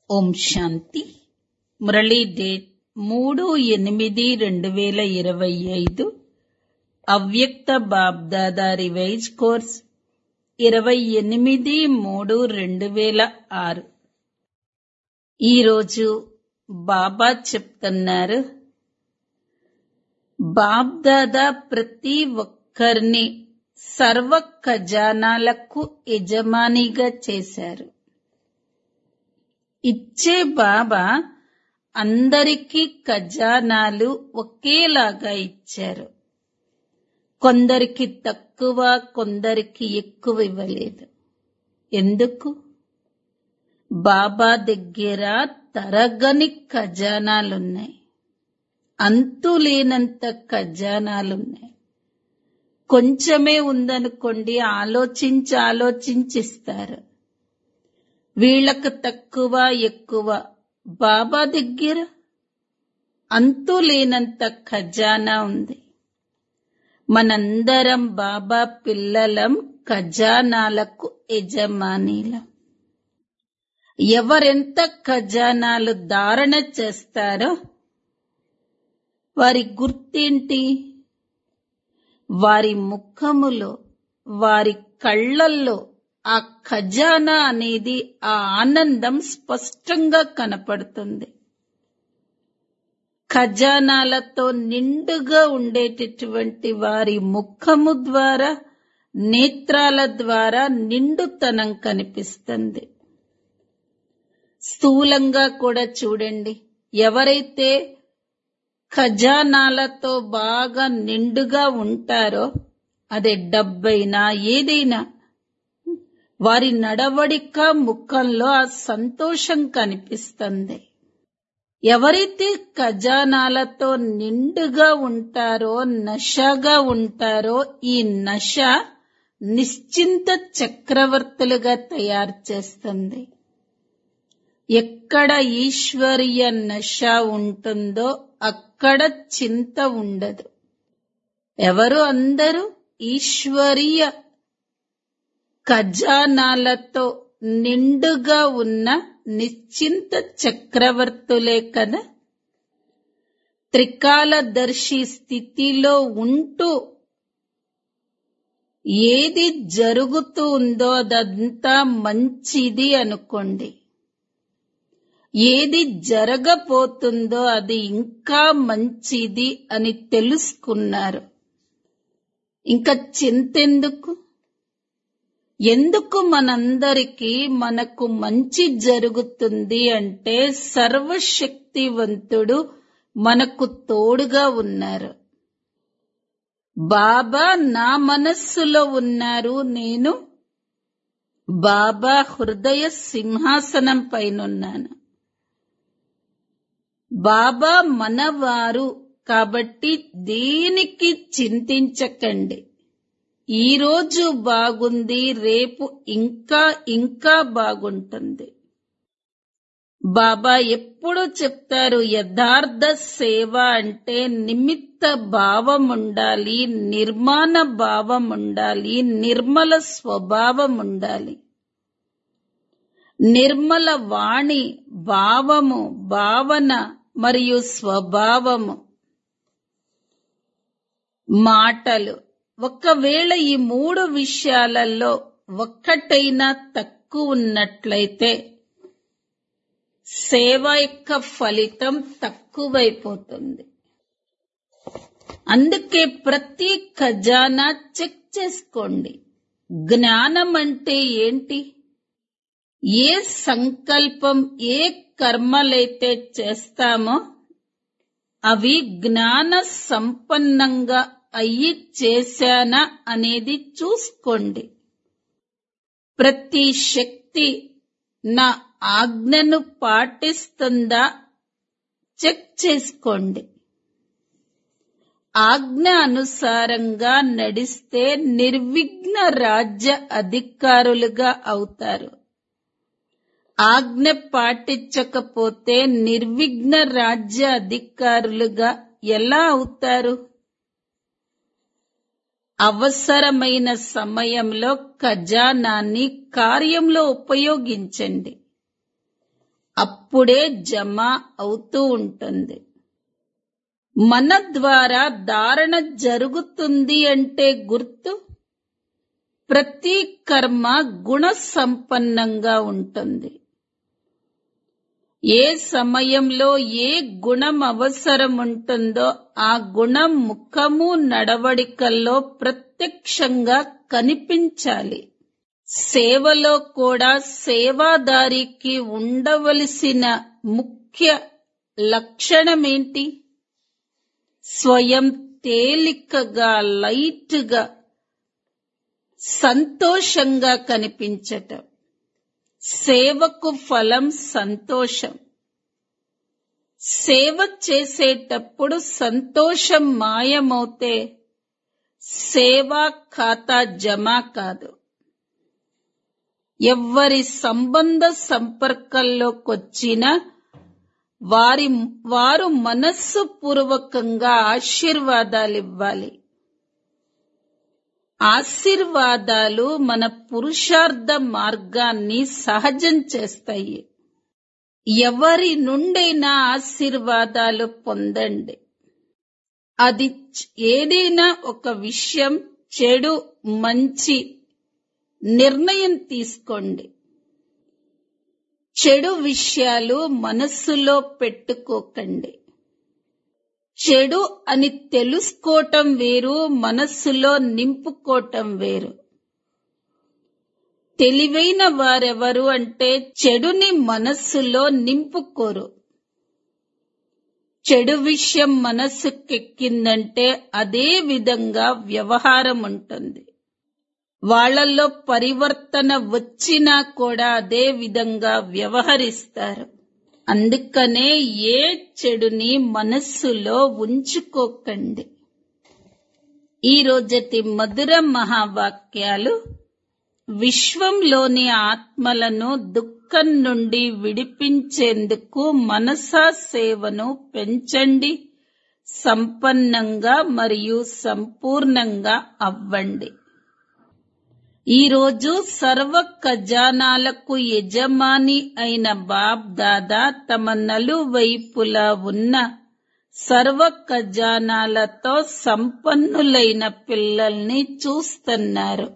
ఓం శాంతి Murali date మూడు ఎనిమిది రెండు వేల ఇరవై ఐదు అవ్యక్త బాబ్దాదా రివైజ్ కోర్స్ ఇరవై ఎనిమిది మూడు రెండు వేల ఆరు ఈరోజు బాబా చెప్తున్నారు బాబ్దాదా ప్రతి ఒక్కరిని సర్వ ఖజానాలకు యజమానిగా చేశారు ఇచ్చే బాబా అందరికీ ఖజానాలు ఒకేలాగా ఇచ్చారు కొందరికి తక్కువ కొందరికి ఎక్కువ ఇవ్వలేదు ఎందుకు బాబా దగ్గర తరగని ఖజానాలున్నాయి అంతులేనంత ఖజానాలున్నాయి కొంచెమే ఉందనుకోండి ఆలోచించి ఆలోచించిస్తారు వీళ్ళకు తక్కువ ఎక్కువ బాబా దగ్గర అంతులేనంత ఖజానా ఉంది మనందరం బాబా పిల్లలం ఖజానాలకు యజమానీలం ఎవరెంత ఖజానాలు ధారణ చేస్తారో వారి గుర్తేంటి వారి ముఖములో వారి కళ్ళల్లో ఆ ఖజానా అనేది ఆ ఆనందం స్పష్టంగా కనపడుతుంది ఖజానాలతో నిండుగా ఉండేటటువంటి వారి ముఖము ద్వారా నేత్రాల ద్వారా నిండుతనం కనిపిస్తుంది స్థూలంగా కూడా చూడండి ఎవరైతే ఖజానాలతో బాగా నిండుగా ఉంటారో అదే డబ్బైనా ఏదైనా వారి నడవడిక ముఖంలో ఆ సంతోషం కనిపిస్తుంది ఎవరైతే ఖజానాలతో నిండుగా ఉంటారో నషగా ఉంటారో ఈ నష నిశ్చింత చక్రవర్తులుగా తయారు చేస్తుంది ఎక్కడ ఈశ్వరీయ నష ఉంటుందో అక్కడ చింత ఉండదు ఎవరు అందరూ ఈశ్వరీయ ఖజానాలతో నిండుగా ఉన్న నిశ్చింత చక్రవర్తులే కదా త్రికాలదర్శి స్థితిలో ఉంటూ ఏది జరుగుతూ ఉందో అదంతా మంచిది అనుకోండి ఏది జరగబోతుందో అది ఇంకా మంచిది అని తెలుసుకున్నారు ఇంకా చింతెందుకు ఎందుకు మనందరికీ మనకు మంచి జరుగుతుంది అంటే సర్వశక్తివంతుడు మనకు తోడుగా ఉన్నారు బాబా నా మనస్సులో ఉన్నారు నేను బాబా హృదయ సింహాసనం పైనున్నాను బాబా మనవారు కాబట్టి దేనికి చింతించకండి ఈ రోజు బాగుంది రేపు ఇంకా ఇంకా బాగుంటుంది బాబా ఎప్పుడు చెప్తారు యథార్థ సేవ అంటే నిమిత్త భావం ఉండాలి నిర్మాణ భావం ఉండాలి నిర్మల స్వభావం ఉండాలి నిర్మల వాణి భావము భావన మరియు స్వభావము మాటలు ఒకవేళ ఈ మూడు విషయాలలో ఒక్కటైనా తక్కువ ఉన్నట్లయితే సేవ యొక్క ఫలితం తక్కువైపోతుంది అందుకే ప్రతి ఖజానా చెక్ చేసుకోండి జ్ఞానం అంటే ఏంటి ఏ సంకల్పం ఏ కర్మలైతే చేస్తామో అవి జ్ఞాన సంపన్నంగా అయ్యి చేశానా అనేది చూసుకోండి ప్రతి శక్తి నా ఆజ్ఞను పాటిస్తుందా చెక్ చేసుకోండి ఆజ్ఞ అనుసారంగా నడిస్తే నిర్విఘ్న రాజ్య అధికారులుగా అవుతారు ఆజ్ఞ పాటించకపోతే నిర్విఘ్న రాజ్య అధికారులుగా ఎలా అవుతారు అవసరమైన సమయంలో ఖజానాన్ని కార్యంలో ఉపయోగించండి అప్పుడే జమ అవుతూ ఉంటుంది మన ద్వారా ధారణ జరుగుతుంది అంటే గుర్తు ప్రతి కర్మ గుణ సంపన్నంగా ఉంటుంది ఏ సమయంలో ఏ గుణం అవసరం ఉంటుందో ఆ గుణం ముఖము నడవడికల్లో ప్రత్యక్షంగా కనిపించాలి సేవలో కూడా సేవాదారికి ఉండవలసిన ముఖ్య లక్షణమేంటి స్వయం తేలికగా లైట్గా సంతోషంగా కనిపించటం సేవకు ఫలం సంతోషం సేవ చేసేటప్పుడు సంతోషం మాయమవుతే సేవా ఖాతా జమ కాదు ఎవ్వరి సంబంధ సంపర్కంలోకొచ్చినా వారి వారు మనస్సు పూర్వకంగా ఆశీర్వాదాలివ్వాలి ఆశీర్వాదాలు మన పురుషార్థ మార్గాన్ని సహజం చేస్తాయి ఎవరి నుండైనా ఆశీర్వాదాలు పొందండి అది ఏదైనా ఒక విషయం చెడు మంచి నిర్ణయం తీసుకోండి చెడు విషయాలు మనస్సులో పెట్టుకోకండి చెడు అని తెలుసుకోవటం వేరు మనస్సులో నింపుకోవటం వేరు తెలివైన వారెవరు అంటే చెడుని మనస్సులో నింపుకోరు చెడు విషయం మనస్సుకెక్కిందంటే అదే విధంగా వ్యవహారం ఉంటుంది వాళ్లలో పరివర్తన వచ్చినా కూడా అదే విధంగా వ్యవహరిస్తారు అందుకనే ఏ చెడుని మనస్సులో ఉంచుకోకండి ఈ రోజటి మధుర మహావాక్యాలు విశ్వంలోని ఆత్మలను దుఃఖం నుండి విడిపించేందుకు మనసా సేవను పెంచండి సంపన్నంగా మరియు సంపూర్ణంగా అవ్వండి ఈ రోజు సర్వ ఖజానాలకు యజమాని అయిన బాబ్ దాదా తమ నలువైపులా ఉన్న సర్వ ఖజానాలతో సంపన్నులైన పిల్లల్ని చూస్తున్నారు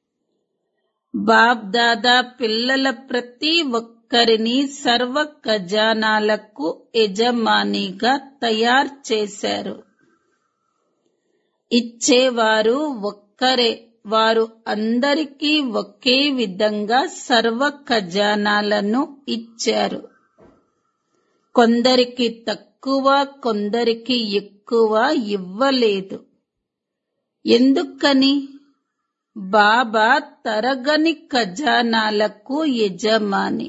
బాబ్ దాదా పిల్లల ప్రతి ఒక్కరిని సర్వ ఖజానాలకు యజమానిగా తయారు చేశారు ఇచ్చేవారు ఒక్కరే వారు అందరికీ ఒకే విధంగా సర్వ ఖజానాలను ఇచ్చారు కొందరికి తక్కువ కొందరికి ఎక్కువ ఇవ్వలేదు ఎందుకని బాబా తరగని ఖజానాలకు యజమాని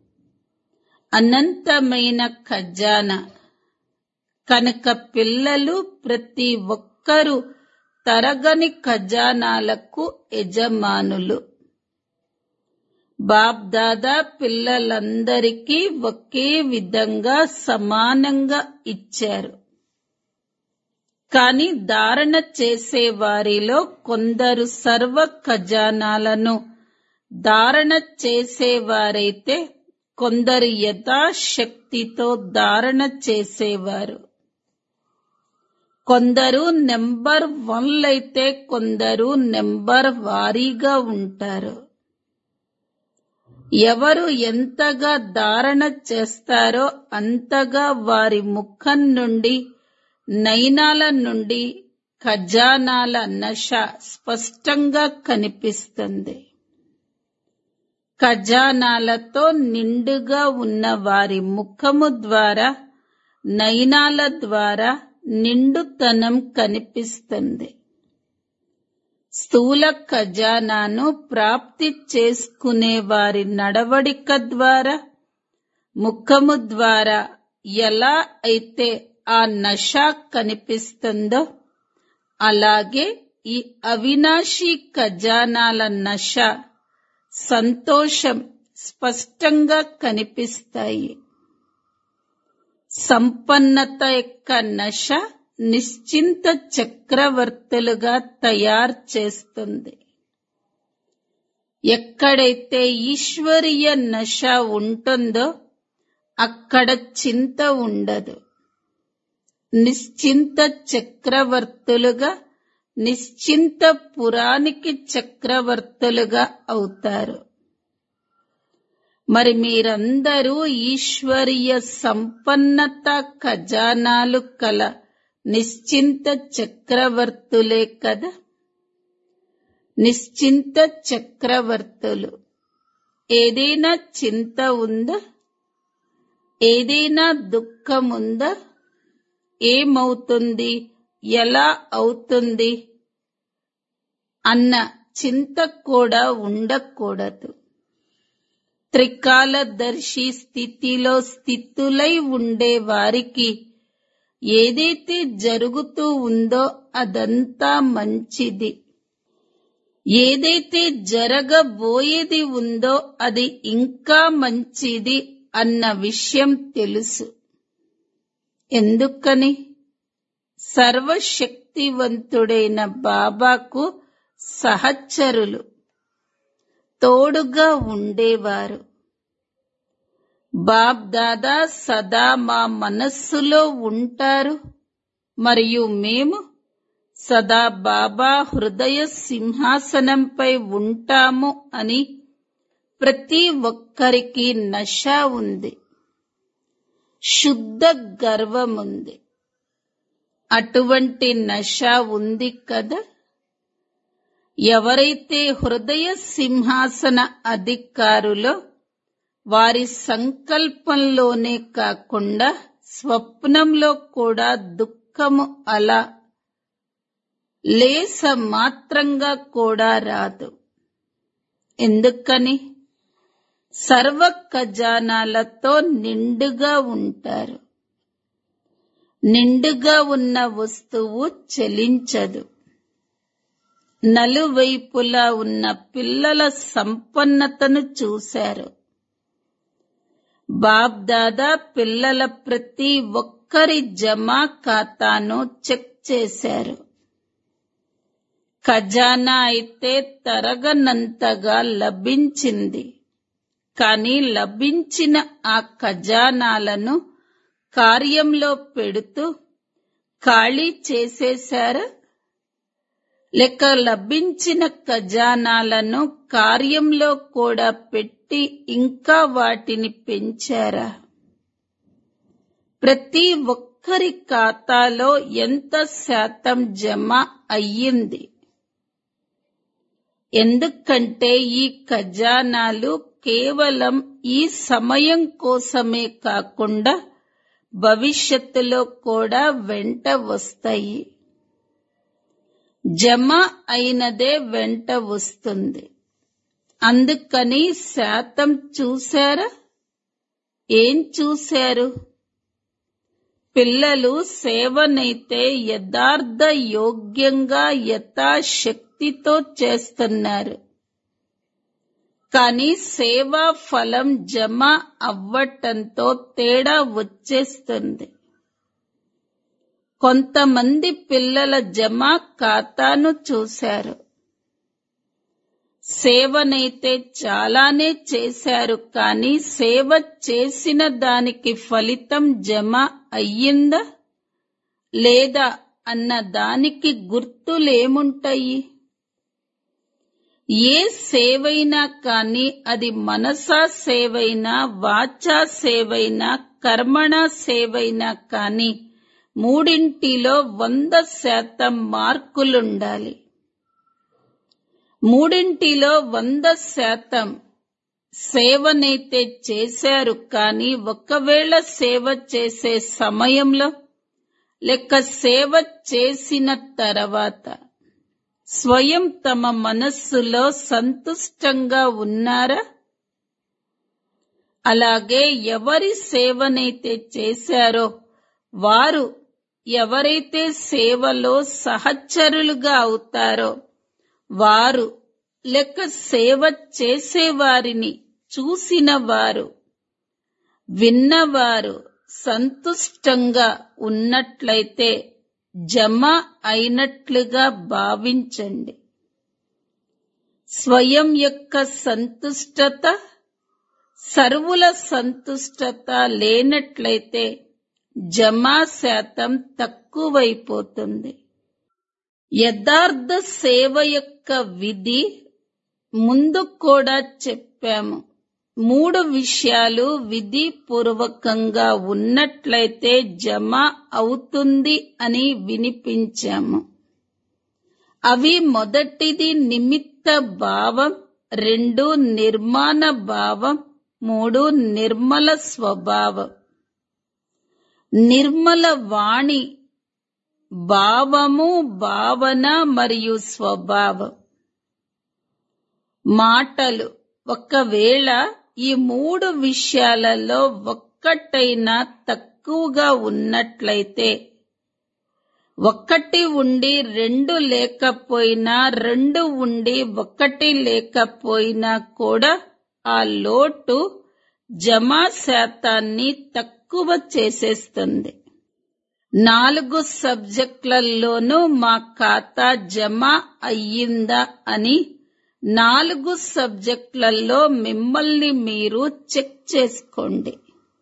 అనంతమైన ఖజానా కనుక పిల్లలు ప్రతి ఒక్కరూ తరగని ఖజానాలకు యజమానులు బాప్ దాదా పిల్లలందరికీ ఒకే విధంగా సమానంగా ఇచ్చారు కాని ధారణ చేసే వారిలో కొందరు సర్వ ఖజానాలను ధారణ చేసేవారైతే కొందరు యథాశక్తితో ధారణ చేసేవారు కొందరు నెంబర్ వన్లైతే కొందరు నెంబర్ వారీగా ఉంటారు ఎవరు ఎంతగా ధారణ చేస్తారో అంతగా వారి ముఖం నుండి నయనాల నుండి ఖజానాల నష స్పష్టంగా కనిపిస్తుంది ఖజానాలతో నిండుగా ఉన్న వారి ముఖము ద్వారా నయనాల ద్వారా నిండుతనం కనిపిస్తుంది స్థూల ఖజానాను ప్రాప్తి చేసుకునే వారి నడవడిక ద్వారా ముఖము ద్వారా ఎలా అయితే ఆ నష కనిపిస్తుందో అలాగే ఈ అవినాశి ఖజానాల నష సంతోషం స్పష్టంగా కనిపిస్తాయి సంపన్నత యొక్క నశ నిశ్చింత చక్రవర్తులుగా తయారు చేస్తుంది ఎక్కడైతే ఈశ్వరీయ నశ ఉంటుందో అక్కడ చింత ఉండదు నిశ్చింత చక్రవర్తులుగా నిశ్చింత పురానికి చక్రవర్తులుగా అవుతారు మరి మీరందరూ ఈశ్వరీయ సంపన్నత ఖజానాలు కల నిశ్చింత చక్రవర్తులే కదా నిశ్చింత చక్రవర్తులు ఏదైనా చింత ఉందా ఏదైనా దుఃఖం ఉందా ఏమవుతుంది ఎలా అవుతుంది అన్న చింత కూడా ఉండకూడదు త్రికాలదర్శి స్థితిలో స్థితులై ఉండే వారికి ఏదైతే జరుగుతూ ఉందో అదంతా మంచిది ఏదైతే జరగబోయేది ఉందో అది ఇంకా మంచిది అన్న విషయం తెలుసు ఎందుకని సర్వశక్తివంతుడైన బాబాకు సహచరులు తోడుగా ఉండేవారు బాబ్ దాదా సదా మా మనస్సులో ఉంటారు మరియు మేము సదా బాబా హృదయ సింహాసనంపై ఉంటాము అని ప్రతి ఒక్కరికి నష ఉంది శుద్ధ గర్వముంది అటువంటి నష ఉంది కదా ఎవరైతే హృదయ సింహాసన అధికారులో వారి సంకల్పంలోనే కాకుండా స్వప్నంలో కూడా దుఃఖము అలా లేస మాత్రంగా కూడా రాదు ఎందుకని సర్వ ఖజానాలతో నిండుగా ఉంటారు నిండుగా ఉన్న వస్తువు చలించదు నలువైపులా ఉన్న పిల్లల సంపన్నతను చూశారు బాబ్ దాదా పిల్లల ప్రతి ఒక్కరి జమా ఖాతాను చెక్ చేశారు ఖజానా అయితే తరగనంతగా లభించింది కానీ లభించిన ఆ ఖజానాలను కార్యంలో పెడుతూ ఖాళీ చేసేశారా లేక లభించిన ఖజానాలను కార్యంలో కూడా పెట్టి ఇంకా వాటిని పెంచారా ప్రతి ఒక్కరి ఖాతాలో ఎంత శాతం జమ అయ్యింది ఎందుకంటే ఈ ఖజానాలు కేవలం ఈ సమయం కోసమే కాకుండా భవిష్యత్తులో కూడా వెంట వస్తాయి జమ అయినదే వెంట వస్తుంది అందుకని శాతం చూశారా ఏం చూశారు పిల్లలు సేవనైతే యథార్థ యోగ్యంగా యథాశక్తితో చేస్తున్నారు కానీ సేవా ఫలం జమ అవ్వటంతో తేడా వచ్చేస్తుంది కొంతమంది పిల్లల జమ ఖాతాను చూశారు సేవనైతే చాలానే చేశారు కానీ సేవ చేసిన దానికి ఫలితం జమ అయ్యిందా లేదా అన్న దానికి గుర్తులేముంటాయి ఏ సేవైనా కానీ అది మనసా సేవైనా వాచా సేవైనా కర్మణ సేవైనా కానీ మూడింటిలో వంద శాతం మార్కులుండాలి మూడింటిలో వంద శాతం సేవనైతే చేశారు కానీ ఒకవేళ సేవ చేసే సమయంలో లెక్క సేవ చేసిన తర్వాత స్వయం తమ మనస్సులో సంతుష్టంగా ఉన్నారా అలాగే ఎవరి సేవనైతే చేశారో వారు ఎవరైతే సేవలో సహచరులుగా అవుతారో వారు లెక్క సేవ చేసేవారిని చూసిన వారు విన్నవారు సంతుష్టంగా ఉన్నట్లయితే జమ అయినట్లుగా భావించండి స్వయం యొక్క సంతుష్టత సర్వుల సంతుష్టత లేనట్లయితే జమా శాతం తక్కువైపోతుంది యథార్థ సేవ యొక్క విధి ముందు కూడా చెప్పాము మూడు విషయాలు విధి పూర్వకంగా ఉన్నట్లయితే జమ అవుతుంది అని వినిపించాము అవి మొదటిది నిమిత్త భావం రెండు నిర్మాణ భావం మూడు నిర్మల స్వభావం నిర్మల వాణి భావము భావన మరియు స్వభావం మాటలు ఒకవేళ ఈ మూడు విషయాలలో ఒక్కటైనా తక్కువగా ఉన్నట్లయితే ఒక్కటి ఉండి రెండు లేకపోయినా రెండు ఉండి ఒకటి లేకపోయినా కూడా ఆ లోటు జమా శాతాన్ని తక్కువ చేసేస్తుంది నాలుగు సబ్జెక్టులలోనూ మా ఖాతా జమ అయ్యిందా అని నాలుగు సబ్జెక్టులలో మిమ్మల్ని మీరు చెక్ చేసుకోండి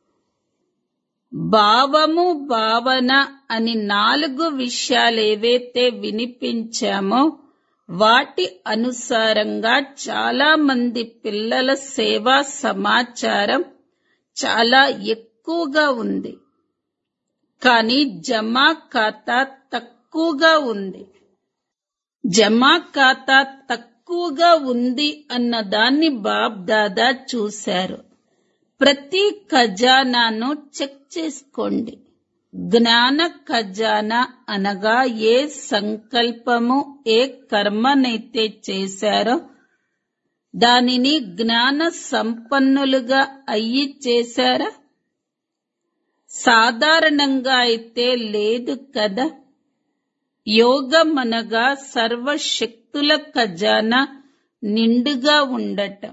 భావము భావన అని నాలుగు విషయాలు ఏవైతే వినిపించామో వాటి అనుసారంగా చాలా మంది పిల్లల సేవా సమాచారం చాలా ఎక్కువగా ఉంది కానీ జమా ఖాతా తక్కువగా ఉంది జమా ఖాతా తక్కువగా ఉంది అన్న దాన్ని బాబ్ దాదా చూశారు ప్రతి ఖజానాను చెక్ చేసుకోండి జ్ఞాన ఖజానా అనగా ఏ సంకల్పము ఏ కర్మనైతే చేశారో దానిని జ్ఞాన సంపన్నులుగా అయ్యి చేశారా సాధారణంగా అయితే లేదు కదా యోగం అనగా సర్వశక్తుల ఖజానా నిండుగా ఉండటం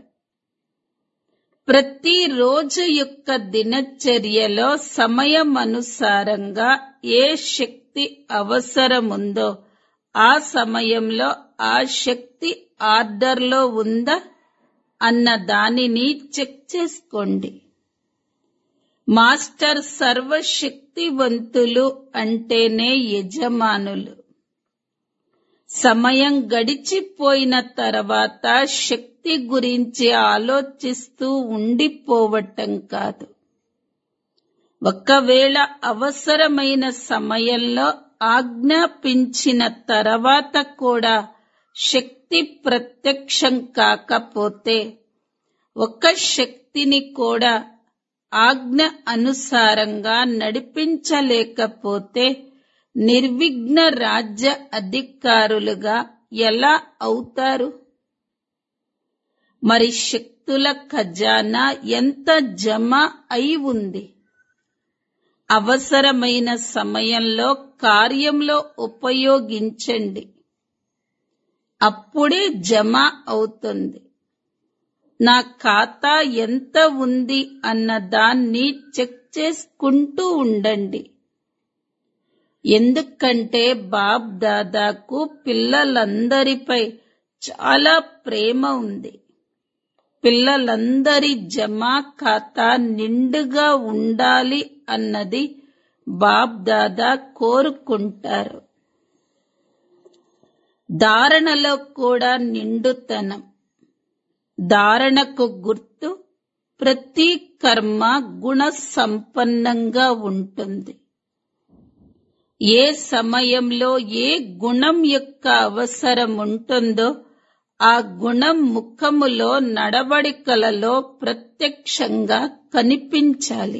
ప్రతి రోజు యొక్క దినచర్యలో సమయం అనుసారంగా ఏ శక్తి అవసరముందో ఆ సమయంలో ఆ శక్తి ఆర్డర్లో ఉందా అన్న దానిని చెక్ చేసుకోండి మాస్టర్ సర్వశక్తివంతులు అంటేనే యజమానులు సమయం గడిచిపోయిన తర్వాత శక్తి గురించి ఆలోచిస్తూ ఉండిపోవటం కాదు ఒకవేళ అవసరమైన సమయంలో ఆజ్ఞాపించిన తర్వాత కూడా శక్తి ప్రత్యక్షం కాకపోతే ఒక శక్తిని కూడా ఆజ్ఞ అనుసారంగా నడిపించలేకపోతే నిర్విఘ్న రాజ్య అధికారులుగా ఎలా అవుతారు మరి శక్తుల ఖజానా ఎంత జమ అయి ఉంది అవసరమైన సమయంలో కార్యంలో ఉపయోగించండి అప్పుడే జమ అవుతుంది నా ఖాతా ఎంత ఉంది అన్న దాన్ని చెక్ చేసుకుంటూ ఉండండి ఎందుకంటే బాబ్ దాదాకు పిల్లలందరిపై చాలా ప్రేమ ఉంది పిల్లలందరి జమా ఖాతా నిండుగా ఉండాలి అన్నది బాబ్ దాదా కోరుకుంటారు ధారణలో కూడా నిండుతనం ధారణకు గుర్తు ప్రతి కర్మ గుణ సంపన్నంగా ఉంటుంది ఏ సమయంలో ఏ గుణం యొక్క అవసరం ఉంటుందో ఆ గుణం ముఖములో నడవడికలలో ప్రత్యక్షంగా కనిపించాలి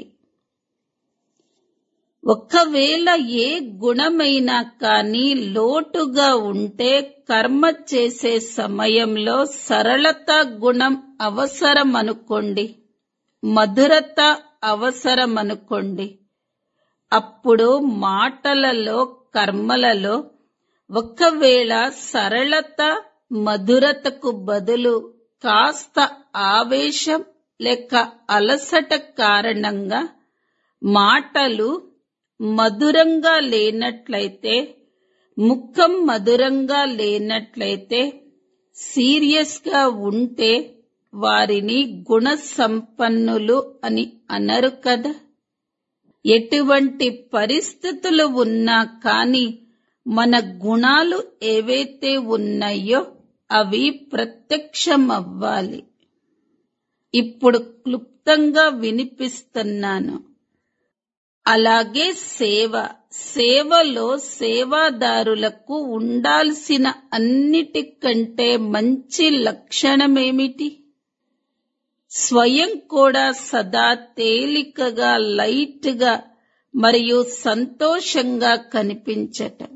ఒకవేళ ఏ గుణమైనా కానీ లోటుగా ఉంటే కర్మ చేసే సమయంలో సరళత గుణం అవసరం అనుకోండి మధురత అవసరం అనుకోండి అప్పుడు మాటలలో కర్మలలో ఒకవేళ సరళత మధురతకు బదులు కాస్త ఆవేశం లేక అలసట కారణంగా మాటలు మధురంగా లేనట్లయితే ముఖం మధురంగా లేనట్లయితే సీరియస్ గా ఉంటే వారిని గుణ సంపన్నులు అని అనరు కదా ఎటువంటి పరిస్థితులు ఉన్నా కాని మన గుణాలు ఏవైతే ఉన్నాయో అవి ప్రత్యక్షమవ్వాలి ఇప్పుడు క్లుప్తంగా వినిపిస్తున్నాను అలాగే సేవ సేవలో సేవాదారులకు ఉండాల్సిన అన్నిటికంటే మంచి లక్షణమేమిటి స్వయం కూడా సదా తేలికగా లైట్గా మరియు సంతోషంగా కనిపించటం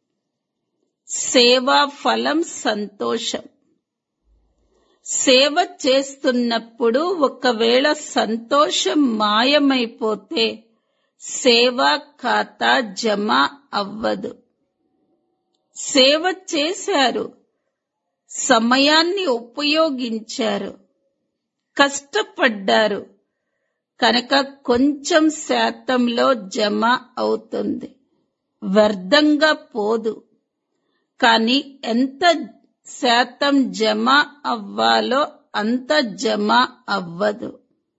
సేవా ఫలం సంతోషం సేవ చేస్తున్నప్పుడు ఒకవేళ సంతోషం మాయమైపోతే సేవా ఖాతా జమ అవ్వదు సేవ చేశారు సమయాన్ని ఉపయోగించారు కష్టపడ్డారు కనుక కొంచెం శాతంలో జమ అవుతుంది వ్యర్థంగా పోదు కానీ ఎంత శాతం జమ అవ్వాలో అంత జమ అవ్వదు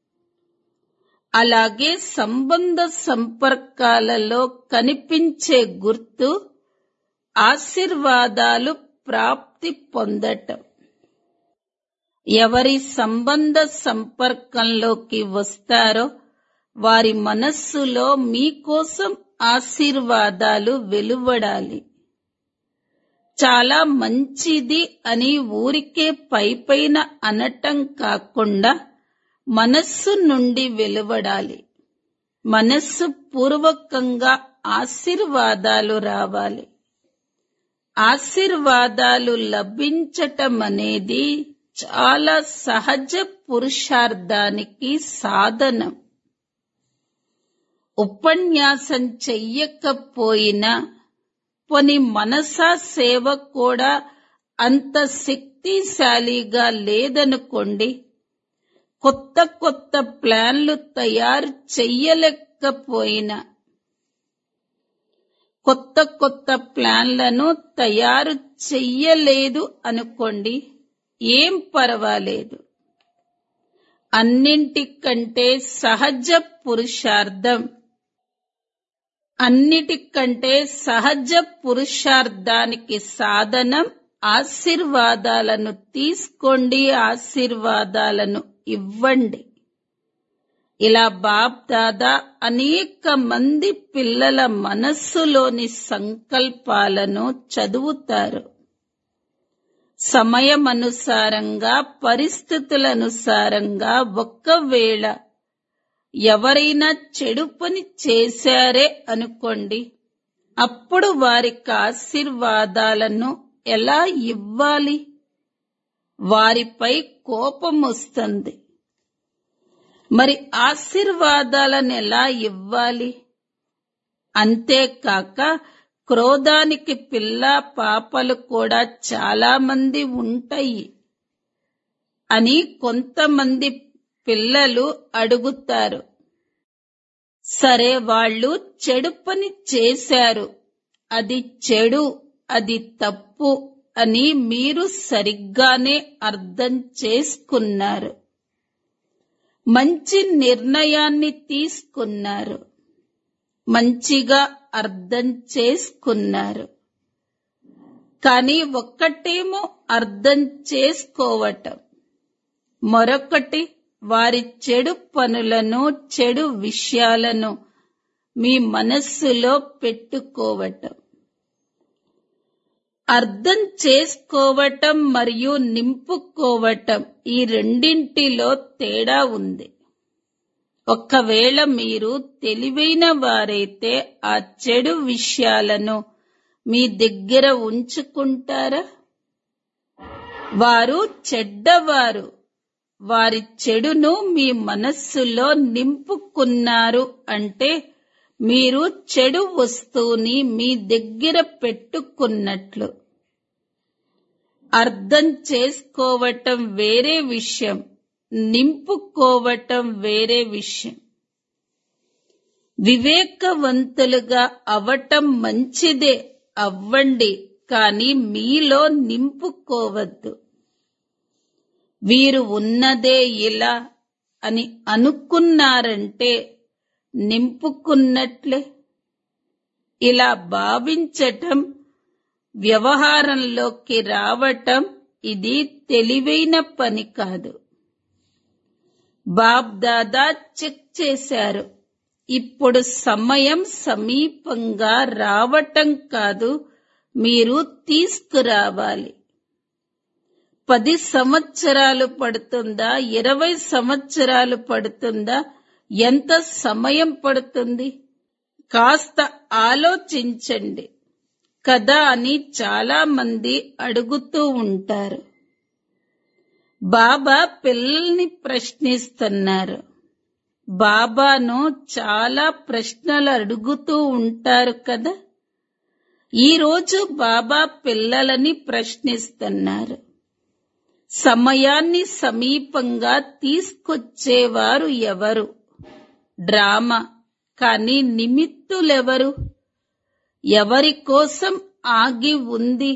అలాగే సంబంధ సంపర్కాలలో కనిపించే గుర్తు ఆశీర్వాదాలు ప్రాప్తి పొందటం ఎవరి సంబంధ సంపర్కంలోకి వస్తారో వారి మనస్సులో మీకోసం ఆశీర్వాదాలు వెలువడాలి చాలా మంచిది అని ఊరికే పైపైన అనటం కాకుండా మనస్సు నుండి వెలువడాలి మనస్సు పూర్వకంగా ఆశీర్వాదాలు రావాలి ఆశీర్వాదాలు లభించటం అనేది చాలా సహజ పురుషార్థానికి సాధనం ఉపన్యాసం చెయ్యకపోయినా పోని మనసా సేవ కూడా అంత శక్తిశాలిగా లేదనుకోండి కొత్త కొత్త ప్లాన్లు తయారు చెయ్యలేకపోయినా కొత్త కొత్త ప్లాన్లను తయారు చెయ్యలేదు అనుకోండి ఏం పర్వాలేదు అన్నింటికంటే సహజ పురుషార్థం అన్నిటికంటే సహజ పురుషార్థానికి సాధనం ఆశీర్వాదాలను తీసుకోండి ఆశీర్వాదాలను ఇవ్వండి ఇలా బాప్ దాదా అనేక మంది పిల్లల మనస్సులోని సంకల్పాలను చదువుతారు సమయమనుసారంగా పరిస్థితులనుసారంగా ఒక్కవేళ ఎవరైనా చెడు పని చేశారే అనుకోండి అప్పుడు వారికి ఆశీర్వాదాలను ఎలా ఇవ్వాలి వారిపై కోపం వస్తుంది మరి ఆశీర్వాదాలను ఎలా ఇవ్వాలి అంతేకాక క్రోధానికి పిల్ల పాపలు కూడా చాలా మంది ఉంటాయి అని కొంతమంది పిల్లలు అడుగుతారు సరే వాళ్ళు చెడు పని చేశారు అది చెడు అది తప్పు అని మీరు సరిగ్గానే అర్థం చేసుకున్నారు మంచి నిర్ణయాన్ని తీసుకున్నారు మంచిగా అర్థం చేసుకున్నారు కానీ ఒక్కటేమో అర్థం చేసుకోవటం మరొకటి వారి చెడు పనులను చెడు విషయాలను మీ మనస్సులో పెట్టుకోవటం అర్థం చేసుకోవటం మరియు నింపుకోవటం ఈ రెండింటిలో తేడా ఉంది ఒకవేళ మీరు తెలివైన వారైతే ఆ చెడు విషయాలను మీ దగ్గర ఉంచుకుంటారా వారు చెడ్డవారు వారి చెడును మీ మనస్సులో నింపుకున్నారు అంటే మీరు చెడు వస్తువుని మీ దగ్గర పెట్టుకున్నట్లు అర్థం చేసుకోవటం వేరే విషయం నింపుకోవటం వేరే విషయం వివేకవంతులుగా అవటం మంచిదే అవ్వండి కానీ మీలో నింపుకోవద్దు వీరు ఉన్నదే ఇలా అని అనుకున్నారంటే నింపుకున్నట్లే ఇలా భావించటం వ్యవహారంలోకి రావటం ఇది తెలివైన పని కాదు బాబ్ దాదా చెక్ చేశారు ఇప్పుడు సమయం సమీపంగా రావటం కాదు మీరు తీసుకురావాలి పది సంవత్సరాలు పడుతుందా ఇరవై సంవత్సరాలు పడుతుందా ఎంత సమయం పడుతుంది కాస్త ఆలోచించండి కదా అని చాలా మంది అడుగుతూ ఉంటారు బాబా పిల్లల్ని ప్రశ్నిస్తున్నారు బాబాను చాలా ప్రశ్నలు అడుగుతూ ఉంటారు కదా ఈరోజు బాబా పిల్లలని ప్రశ్నిస్తున్నారు సమయాన్ని సమీపంగా తీసుకొచ్చేవారు ఎవరు డ్రామా కానీ నిమిత్తులెవరు ఎవరి కోసం ఆగి ఉంది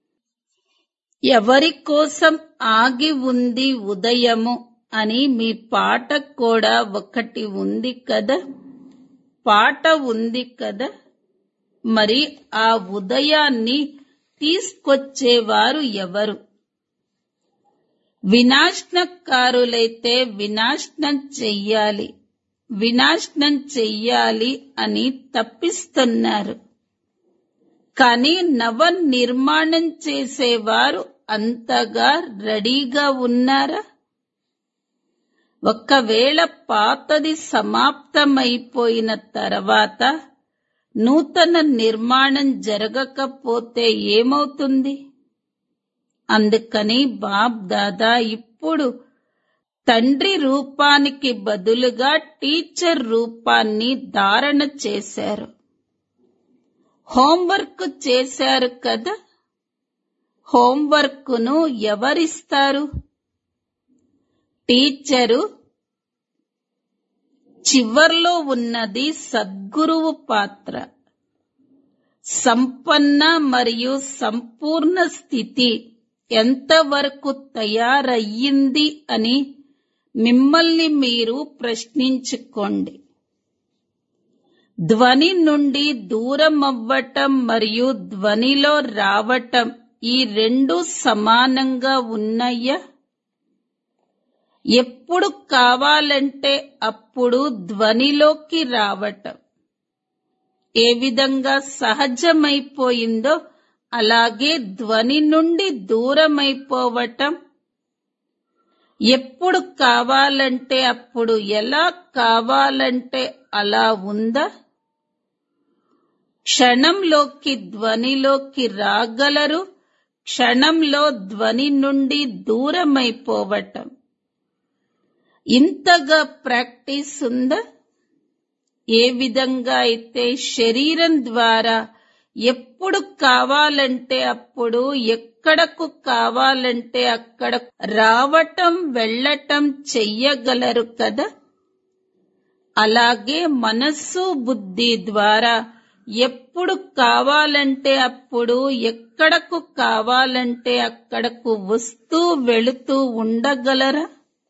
ఎవరి కోసం ఆగి ఉంది ఉదయము అని మీ పాట కూడా ఒకటి ఉంది కదా పాట ఉంది కదా మరి ఆ ఉదయాన్ని తీసుకొచ్చేవారు ఎవరు వినాశనకారులైతే వినాశనం చెయ్యాలి వినాశనం చెయ్యాలి అని తప్పిస్తున్నారు కానీ నవ నిర్మాణం చేసేవారు అంతగా రెడీగా ఉన్నారా ఒకవేళ పాతది సమాప్తమైపోయిన తర్వాత నూతన నిర్మాణం జరగకపోతే ఏమవుతుంది అందుకని బాబ్ దాదా ఇప్పుడు తండ్రి రూపానికి బదులుగా టీచర్ రూపాన్ని ధారణ చేశారు హోంవర్క్ చేశారు కదా హోంవర్క్ను ఎవరిస్తారు టీచరు చివర్లో ఉన్నది సద్గురువు పాత్ర సంపన్న మరియు సంపూర్ణ స్థితి ఎంతవరకు తయారయ్యింది అని మిమ్మల్ని మీరు ప్రశ్నించుకోండి ధ్వని నుండి దూరం అవ్వటం మరియు ధ్వనిలో రావటం ఈ రెండు సమానంగా ఉన్నాయా ఎప్పుడు కావాలంటే అప్పుడు ధ్వనిలోకి రావటం ఏ విధంగా సహజమైపోయిందో అలాగే ధ్వని నుండి దూరమైపోవటం ఎప్పుడు కావాలంటే అప్పుడు ఎలా కావాలంటే అలా ఉందా క్షణంలోకి ధ్వనిలోకి రాగలరు క్షణంలో ధ్వని నుండి దూరమైపోవటం ఇంతగా ప్రాక్టీస్ ఉందా ఏ విధంగా అయితే శరీరం ద్వారా ఎప్పుడు కావాలంటే అప్పుడు ఎక్కడకు కావాలంటే అక్కడ రావటం వెళ్ళటం చెయ్యగలరు కదా అలాగే మనస్సు బుద్ధి ద్వారా ఎప్పుడు కావాలంటే అప్పుడు ఎక్కడకు కావాలంటే అక్కడకు వస్తూ వెళుతూ ఉండగలరా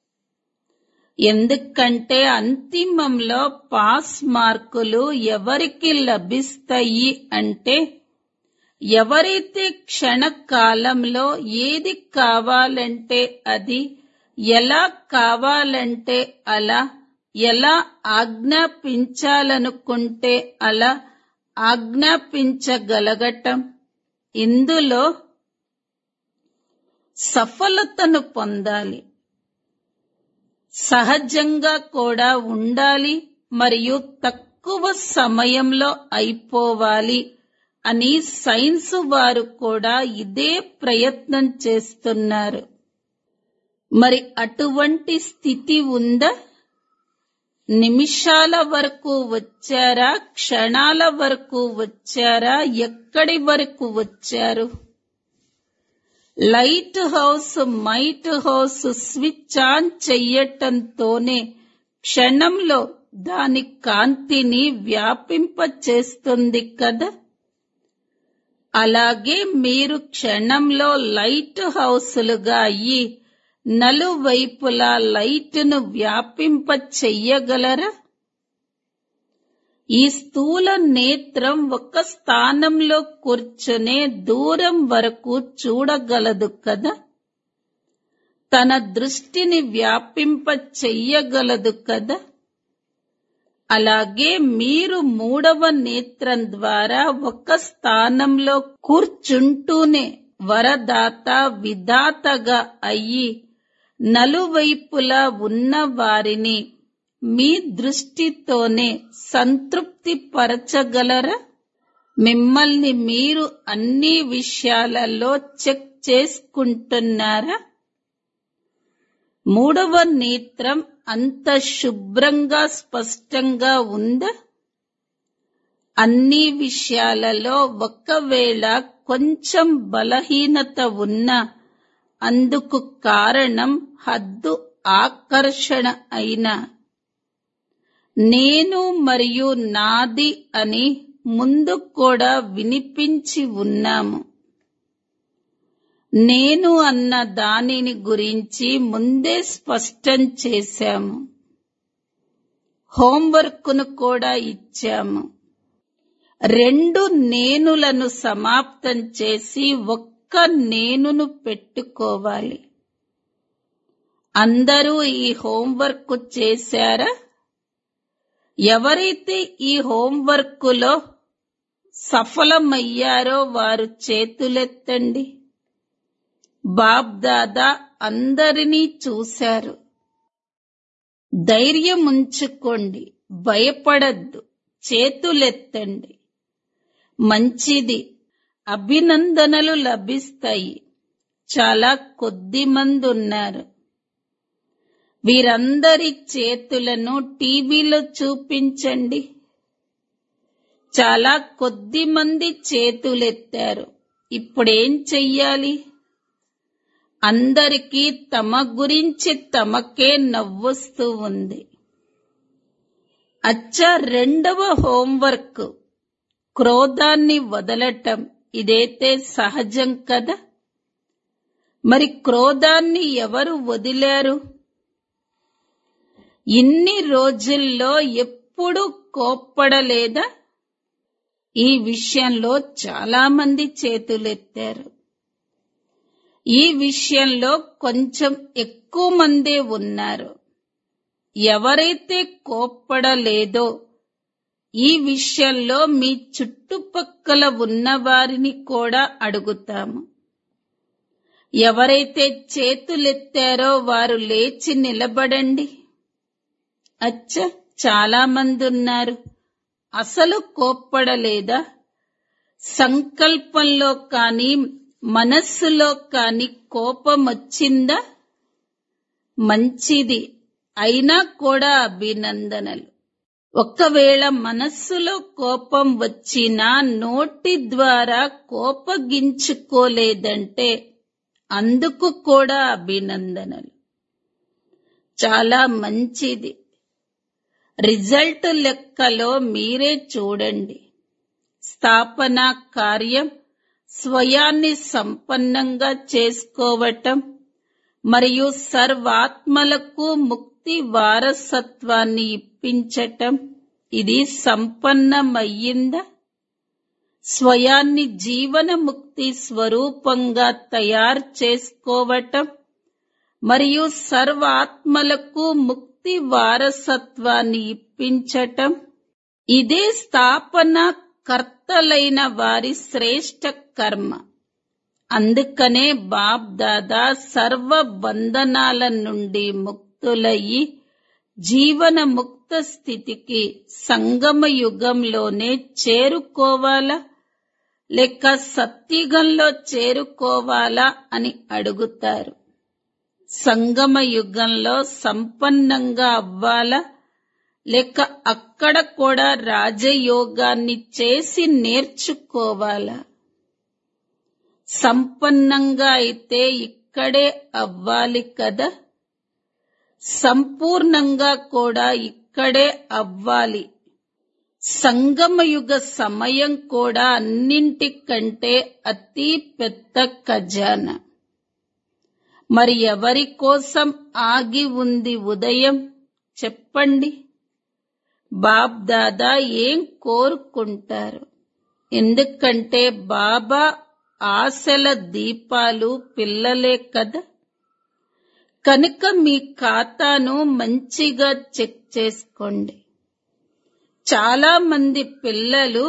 ఎందుకంటే అంతిమంలో పాస్ మార్కులు ఎవరికి లభిస్తాయి అంటే ఎవరైతే క్షణకాలంలో ఏది కావాలంటే అది ఎలా కావాలంటే అలా ఎలా ఆజ్ఞాపించాలనుకుంటే అలా ఆజ్ఞాపించగలగటం ఇందులో సఫలతను పొందాలి సహజంగా కూడా ఉండాలి మరియు తక్కువ సమయంలో అయిపోవాలి అని సైన్స్ వారు కూడా ఇదే ప్రయత్నం చేస్తున్నారు మరి అటువంటి స్థితి ఉందా నిమిషాల వరకు వచ్చారా క్షణాల వరకు వచ్చారా ఎక్కడి వరకు వచ్చారు లైట్ హౌస్ మైట్ హౌస్ స్విచ్ ఆన్ చెయ్యటంతోనే క్షణంలో దాని కాంతిని వ్యాపింప చేస్తుంది కదా అలాగే మీరు క్షణంలో లైట్ హౌసులుగా అయ్యి నలువైపులా లైటును వ్యాపింప చెయ్యగలరా ఈ స్థూల నేత్రం ఒక స్థానంలో కూర్చునే దూరం వరకు చూడగలదు కదా తన దృష్టిని వ్యాపింప చెయ్యగలదు కదా అలాగే మీరు మూడవ నేత్రం ద్వారా ఒక స్థానంలో కూర్చుంటూనే వరదాత విధాతగా అయ్యి నలువైపులా ఉన్న వారిని మీ దృష్టితోనే సంతృప్తి పరచగలరా మిమ్మల్ని మీరు అన్ని విషయాలలో చెక్ చేసుకుంటున్నారా మూడవ నేత్రం అంత శుభ్రంగా స్పష్టంగా ఉందా అన్ని విషయాలలో ఒకవేళ కొంచెం బలహీనత ఉన్నా అందుకు కారణం హద్దు ఆకర్షణ అయిన నేను మరియు నాది అని ముందు కూడా వినిపించి ఉన్నాము నేను అన్న దానిని గురించి ముందే స్పష్టం చేశాము హోంవర్క్ను కూడా ఇచ్చాము రెండు నేనులను సమాప్తం చేసి ఒక్క నేనును పెట్టుకోవాలి అందరూ ఈ హోంవర్క్ చేశారా ఎవరైతే ఈ హోంవర్కులో సఫలమయ్యారో వారు చేతులెత్తండి బాబ్దాదా అందరినీ చూశారు ధైర్యం ఉంచుకోండి భయపడద్దు చేతులెత్తండి మంచిది అభినందనలు లభిస్తాయి చాలా కొద్ది మంది ఉన్నారు వీరందరి చేతులను టీవీలో చూపించండి చాలా కొద్ది మంది చేతులెత్తారు ఇప్పుడేం చెయ్యాలి అందరికీ తమ గురించి తమకే నవ్వొస్తూ ఉంది అచ్చా రెండవ హోంవర్క్ క్రోధాన్ని వదలటం ఇదైతే సహజం కదా మరి క్రోధాన్ని ఎవరు వదిలారు ఇన్ని రోజుల్లో ఎప్పుడు కోప్పడలేదా ఈ విషయంలో చాలా మంది చేతులెత్తారు ఈ విషయంలో కొంచెం ఎక్కువ మందే ఉన్నారు ఎవరైతే కోప్పడలేదో ఈ విషయంలో మీ చుట్టుపక్కల ఉన్న వారిని కూడా అడుగుతాము ఎవరైతే చేతులెత్తారో వారు లేచి నిలబడండి అచ్చ చాలా మంది ఉన్నారు అసలు కోప్పడలేదా సంకల్పంలో కానీ మనస్సులో కాని కోపం వచ్చిందా మంచిది అయినా కూడా అభినందనలు ఒకవేళ మనస్సులో కోపం వచ్చినా నోటి ద్వారా కోపగించుకోలేదంటే అందుకు కూడా అభినందనలు చాలా మంచిది రిజల్ట్ లెక్కలో మీరే చూడండి స్థాపన కార్యం స్వయాన్ని సంపన్నంగా చేసుకోవటం మరియు సర్వాత్మలకు ముక్తి వారసత్వాన్ని ఇప్పించటం ఇది సంపన్నమయ్యిందా స్వయాన్ని జీవన ముక్తి స్వరూపంగా తయారు చేసుకోవటం మరియు సర్వాత్మలకు ముక్తి వారసత్వాన్ని ఇప్పించటం ఇదే స్థాపన కర్తలైన వారి శ్రేష్ట కర్మ అందుకనే బాప్ దాదా సర్వ బంధనాల నుండి ముక్తులయ్యి జీవన ముక్త స్థితికి సంగమ యుగంలోనే చేరుకోవాలా లేక సత్యుగంలో చేరుకోవాలా అని అడుగుతారు సంగమ యుగంలో సంపన్నంగా అవ్వాలా లేక అక్కడ కూడా రాజయోగాన్ని చేసి నేర్చుకోవాలా సంపన్నంగా అయితే ఇక్కడే అవ్వాలి కదా సంపూర్ణంగా కూడా ఇక్కడే అవ్వాలి సంగమయుగ సమయం కూడా అన్నింటికంటే అతి పెద్ద ఖజానా మరి ఎవరి కోసం ఆగి ఉంది ఉదయం చెప్పండి బాబ్ దాదా ఏం కోరుకుంటారు ఎందుకంటే బాబా ఆశల దీపాలు పిల్లలే కదా కనుక మీ ఖాతాను మంచిగా చెక్ చేసుకోండి చాలా మంది పిల్లలు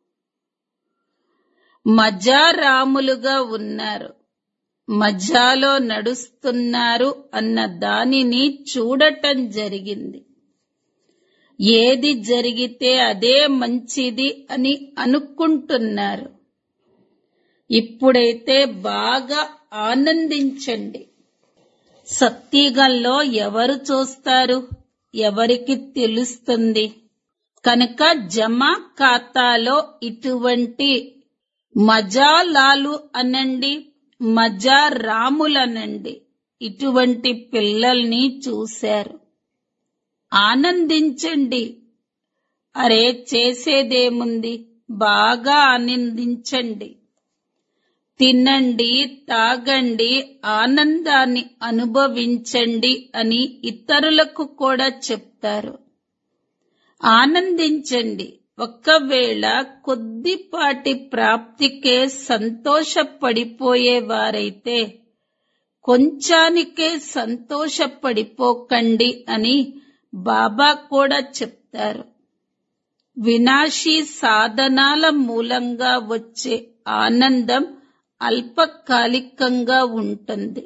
మజారాములుగా ఉన్నారు మజాలో నడుస్తున్నారు అన్న దానిని చూడటం జరిగింది ఏది జరిగితే అదే మంచిది అని అనుకుంటున్నారు ఇప్పుడైతే బాగా ఆనందించండి సత్యగంలో ఎవరు చూస్తారు ఎవరికి తెలుస్తుంది కనుక జమా ఖాతాలో ఇటువంటి మజాలాలు అనండి మజా రాములనండి ఇటువంటి పిల్లల్ని చూశారు ఆనందించండి అరే చేసేదేముంది బాగా ఆనందించండి తినండి తాగండి ఆనందాన్ని అనుభవించండి అని ఇతరులకు కూడా చెప్తారు ఆనందించండి ఒక్కవేళ కొద్దిపాటి ప్రాప్తికే సంతోషపడిపోయేవారైతే కొంచానికే సంతోషపడిపోకండి అని బాబా కూడా చెప్తారు వినాశీ సాధనాల మూలంగా వచ్చే ఆనందం అల్పకాలికంగా ఉంటుంది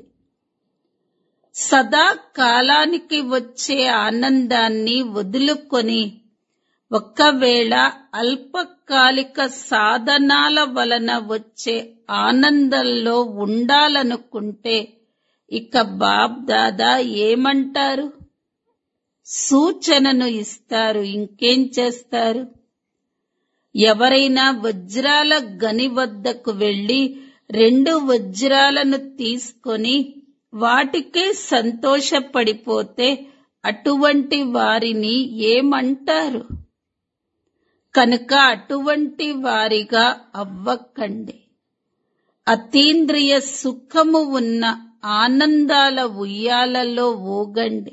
సదా కాలానికి వచ్చే ఆనందాన్ని వదులుకొని ఒక్కవేళ అల్పకాలిక సాధనాల వలన వచ్చే ఆనందంలో ఉండాలనుకుంటే ఇక బాబ్ దాదా ఏమంటారు సూచనను ఇస్తారు ఇంకేం చేస్తారు ఎవరైనా వజ్రాల గని వద్దకు వెళ్లి రెండు వజ్రాలను తీసుకొని వాటికే సంతోషపడిపోతే అటువంటి వారిని ఏమంటారు కనుక అటువంటి వారిగా అవ్వకండి అతీంద్రియ సుఖము ఉన్న ఆనందాల ఉయ్యాలలో ఊగండి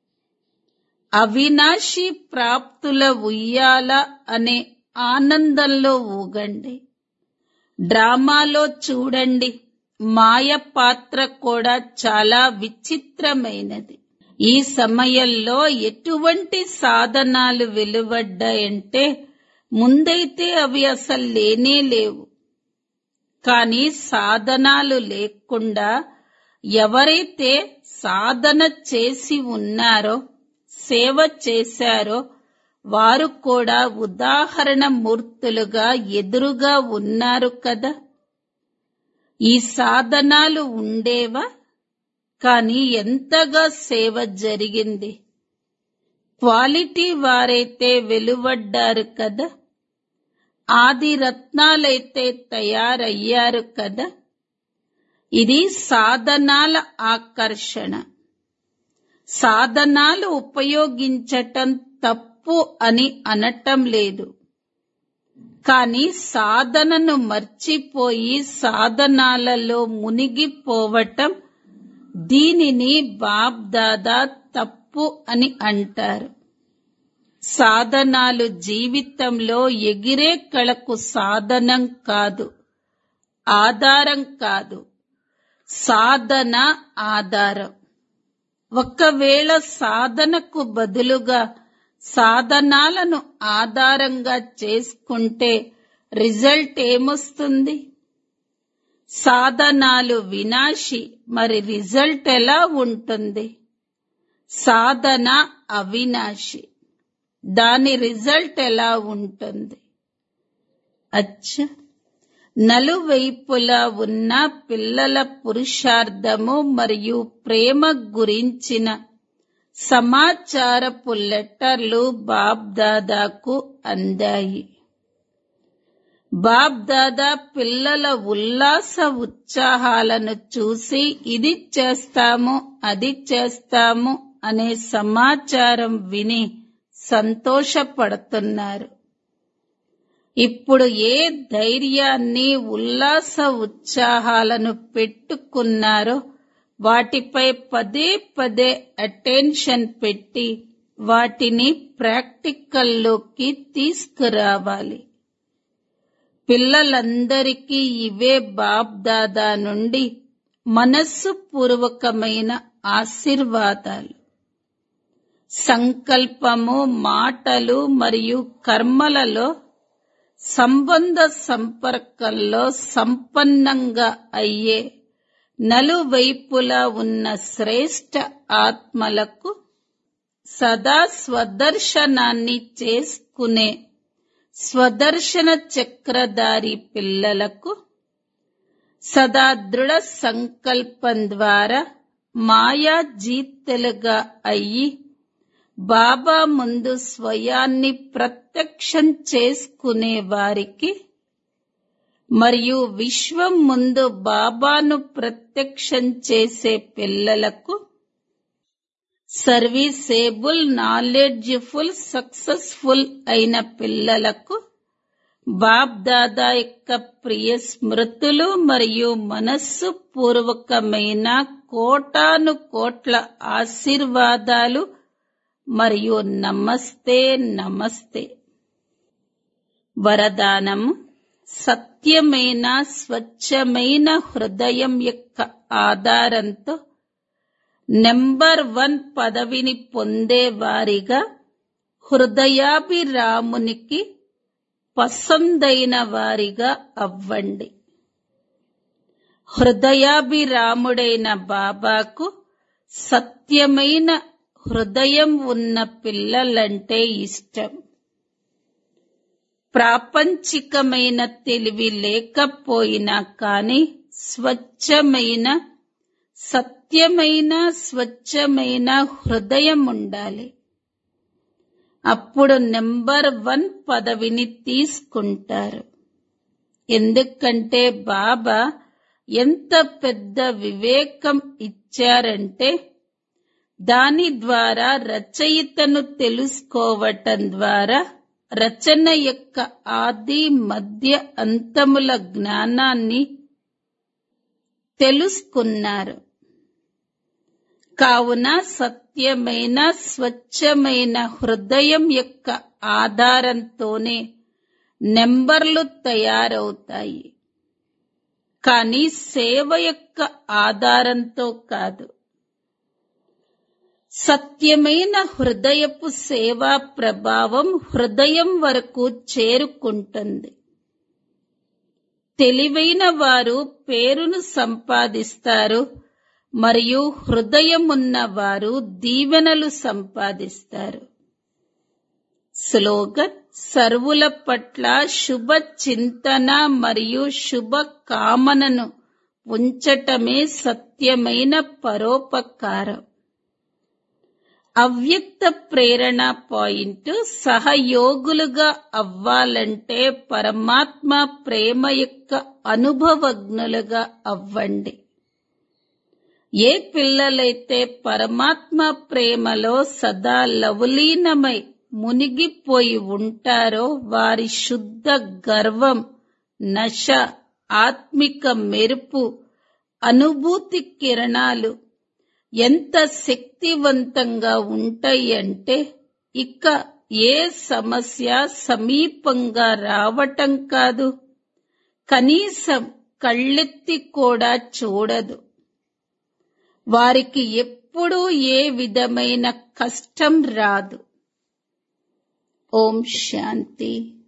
అవినాశి ప్రాప్తుల ఉయ్యాల అనే ఆనందంలో ఊగండి డ్రామాలో చూడండి మాయ పాత్ర కూడా చాలా విచిత్రమైనది ఈ సమయంలో ఎటువంటి సాధనాలు వెలువడ్డాయంటే ముందైతే అవి అసలు లేనే లేవు కానీ సాధనాలు లేకుండా ఎవరైతే సాధన చేసి ఉన్నారో సేవ చేశారో వారు కూడా ఉదాహరణ మూర్తులుగా ఎదురుగా ఉన్నారు కదా ఈ సాధనాలు ఉండేవా కానీ ఎంతగా సేవ జరిగింది క్వాలిటీ వారైతే వెలువడ్డారు కదా ఆది రత్నాలైతే తయారయ్యారు కదా ఇది సాధనాల ఆకర్షణ సాధనాలు ఉపయోగించటం తప్పు అని అనటం లేదు కానీ సాధనను మర్చిపోయి సాధనాలలో మునిగిపోవటం దీనిని బాబ్ దాదా తప్పు అని అంటారు సాధనాలు జీవితంలో ఎగిరే కళకు సాధనం కాదు ఆధారం కాదు సాధన ఆధారం ఒకవేళ సాధనకు బదులుగా సాధనాలను ఆధారంగా చేసుకుంటే రిజల్ట్ ఏమొస్తుంది సాధనాలు వినాశి మరి రిజల్ట్ ఎలా ఉంటుంది సాధన అవినాశి దాని రిజల్ట్ ఎలా ఉంటుంది అచ్చ నలువైపులా ఉన్న పిల్లల పురుషార్థము మరియు ప్రేమ గురించిన సమాచారపు లెటర్లు బాబ్ దాదాకు అందాయి బాబ్ దాదా పిల్లల ఉల్లాస ఉత్సాహాలను చూసి ఇది చేస్తాము అది చేస్తాము అనే సమాచారం విని సంతోషపడుతున్నారు ఇప్పుడు ఏ ధైర్యాన్ని ఉల్లాస ఉత్సాహాలను పెట్టుకున్నారో వాటిపై పదే పదే అటెన్షన్ పెట్టి వాటిని ప్రాక్టికల్లోకి తీసుకురావాలి పిల్లలందరికీ ఇవే బాప్ దాదా నుండి మనస్సు పూర్వకమైన ఆశీర్వాదాలు సంకల్పము మాటలు మరియు కర్మలలో సంబంధ సంపర్కంలో సంపన్నంగా అయ్యే నలువైపులా ఉన్న శ్రేష్ట ఆత్మలకు సదా స్వదర్శనాన్ని చేసుకునే స్వదర్శన చక్రధారి పిల్లలకు సదా దృఢ సంకల్పం ద్వారా మాయా జీతెలుగా అయ్యి బాబా ముందు స్వయాన్ని ప్రత్యక్షం చేసుకునే వారికి మరియు విశ్వం ముందు బాబాను ప్రత్యక్షం చేసే పిల్లలకు సర్వీసేబుల్ నాలెడ్జ్ఫుల్ సక్సెస్ఫుల్ అయిన పిల్లలకు బాప్ దాదా యొక్క ప్రియ స్మృతులు మరియు మనస్సు పూర్వకమైన కోటాను కోట్ల ఆశీర్వాదాలు మరియు నమస్తే నమస్తే వరదానము సత్యమైన స్వచ్ఛమైన హృదయం యొక్క ఆధారంతో నెంబర్ వన్ పదవిని పొందేవారిగా హృదయాభిరామునికి పసందైన వారిగా అవ్వండి హృదయాభిరాముడైన బాబాకు సత్యమైన హృదయం ఉన్న పిల్లలంటే ఇష్టం ప్రాపంచికమైన తెలివి లేకపోయినా కాని స్వచ్ఛమైన సత్యమైన స్వచ్ఛమైన హృదయం ఉండాలి అప్పుడు నెంబర్ వన్ పదవిని తీసుకుంటారు ఎందుకంటే బాబా ఎంత పెద్ద వివేకం ఇచ్చారంటే దాని ద్వారా రచయితను తెలుసుకోవటం ద్వారా రచన యొక్క ఆది మధ్య అంతముల జ్ఞానాన్ని తెలుసుకున్నారు కావున సత్యమైన స్వచ్ఛమైన హృదయం యొక్క ఆధారంతోనే నెంబర్లు తయారవుతాయి కానీ సేవ యొక్క ఆధారంతో కాదు సత్యమైన హృదయపు సేవా ప్రభావం హృదయం వరకు చేరుకుంటుంది తెలివైన వారు పేరును సంపాదిస్తారు మరియు హృదయమున్న వారు దీవెనలు సంపాదిస్తారు స్లోగన్ సర్వుల పట్ల శుభ చింతన మరియు శుభ కామనను ఉంచటమే సత్యమైన పరోపకారం అవ్యక్త ప్రేరణ పాయింట్ సహయోగులుగా అవ్వాలంటే పరమాత్మ ప్రేమ యొక్క అనుభవజ్ఞులుగా అవ్వండి ఏ పిల్లలైతే పరమాత్మ ప్రేమలో సదా లవలీనమై మునిగిపోయి ఉంటారో వారి శుద్ధ గర్వం నశ ఆత్మిక మెరుపు అనుభూతి కిరణాలు ఎంత శక్తివంతంగా ఉంటాయి అంటే ఇక ఏ సమస్య సమీపంగా రావటం కాదు కనీసం కళ్ళెత్తి కూడా చూడదు వారికి ఎప్పుడూ ఏ విధమైన కష్టం రాదు ఓం శాంతి